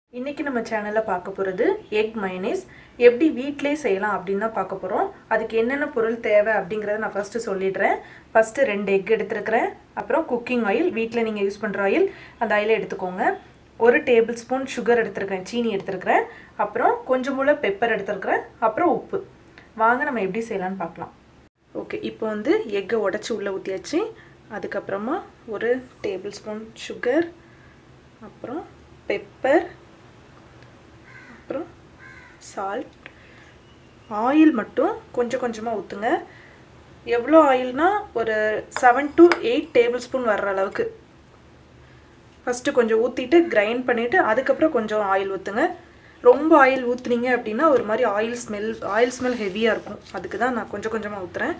இன்றைக்கி நம்ம சேனலில் பார்க்க போகிறது எக் மைனேஸ் எப்படி வீட்டிலே செய்யலாம் அப்படின்னு தான் பார்க்க போகிறோம் அதுக்கு என்னென்ன பொருள் தேவை அப்படிங்கிறத நான் ஃபஸ்ட்டு சொல்லிடுறேன் ஃபஸ்ட்டு ரெண்டு எக் எடுத்துருக்கிறேன் அப்புறம் குக்கிங் ஆயில் வீட்டில் நீங்கள் யூஸ் பண்ணுற ஆயில் அந்த ஆயிலை எடுத்துக்கோங்க ஒரு டேபிள் ஸ்பூன் சுகர் எடுத்துருக்கிறேன் சீனி எடுத்துருக்கிறேன் அப்புறம் கொஞ்சம் போல் பெப்பர் எடுத்துருக்கிறேன் அப்புறம் உப்பு வாங்க நம்ம எப்படி செய்யலான்னு பார்க்கலாம் ஓகே இப்போ வந்து எக்கை உடச்சி உள்ளே ஊற்றியாச்சு அதுக்கப்புறமா ஒரு டேபிள் ஸ்பூன் சுகர் அப்புறம் பெப்பர் அப்புறம் சால்ட் ஆயில் மட்டும் கொஞ்சம் கொஞ்சமாக ஊற்றுங்க எவ்வளோ ஆயில்னா ஒரு seven to eight tablespoon வர்ற அளவுக்கு ஃபஸ்ட்டு கொஞ்சம் ஊற்றிட்டு கிரைண்ட் பண்ணிவிட்டு அதுக்கப்புறம் கொஞ்சம் ஆயில் ஊற்றுங்க ரொம்ப ஆயில் ஊற்றுனீங்க அப்படின்னா ஒரு மாதிரி ஆயில் ஸ்மெல் ஆயில் ஸ்மெல் ஹெவியாக இருக்கும் அதுக்கு தான் நான் கொஞ்சம் கொஞ்சமாக ஊற்றுறேன்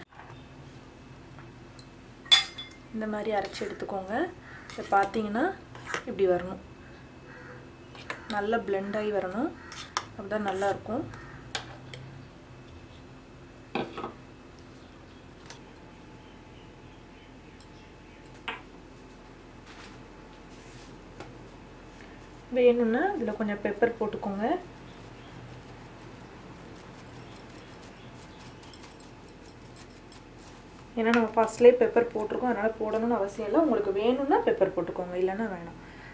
இந்த மாதிரி அரைச்சி எடுத்துக்கோங்க இப்போ பார்த்தீங்கன்னா இப்படி வரணும் நல்லா பிளெண்ட் ஆகி வரணும் அப்பதான் நல்லா இருக்கும் வேணும்னா இதில் கொஞ்சம் பெப்பர் போட்டுக்கோங்க ஏன்னா நம்ம ஃபஸ்ட்லேயே பெப்பர் போட்டிருக்கோம் அதனால் போடணும்னு அவசியம் இல்லை உங்களுக்கு வேணும்னா பெப்பர் போட்டுக்கோங்க இல்லைன்னா வேணாம்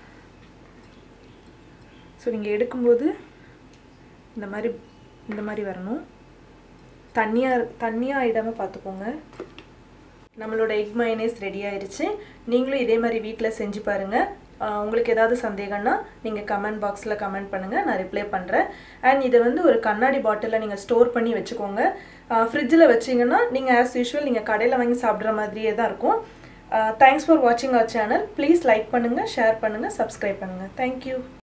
ஸோ நீங்கள் எடுக்கும்போது இந்த மாதிரி இந்த மாதிரி வரணும் தண்ணியாக தண்ணியாக ஆகிடாமல் பார்த்துக்கோங்க நம்மளோட எக் மயனேஸ் ரெடி ஆயிடுச்சு நீங்களும் இதே மாதிரி வீட்டில் செஞ்சு பாருங்கள் உங்களுக்கு ஏதாவது சந்தேகம்னா நீங்கள் கமெண்ட் பாக்ஸில் கமெண்ட் பண்ணுங்கள் நான் ரிப்ளை பண்ணுறேன் அண்ட் இதை வந்து ஒரு கண்ணாடி பாட்டிலில் நீங்கள் ஸ்டோர் பண்ணி வச்சுக்கோங்க ஃப்ரிட்ஜில் வச்சிங்கன்னா நீங்கள் ஆஸ் யூஷுவல் நீங்கள் கடையில் வாங்கி சாப்பிட்ற மாதிரியே தான் இருக்கும் தேங்க்ஸ் ஃபார் வாட்சிங் அவர் சேனல் ப்ளீஸ் லைக் பண்ணுங்கள் ஷேர் பண்ணுங்கள் சப்ஸ்கிரைப் பண்ணுங்கள் தேங்க்யூ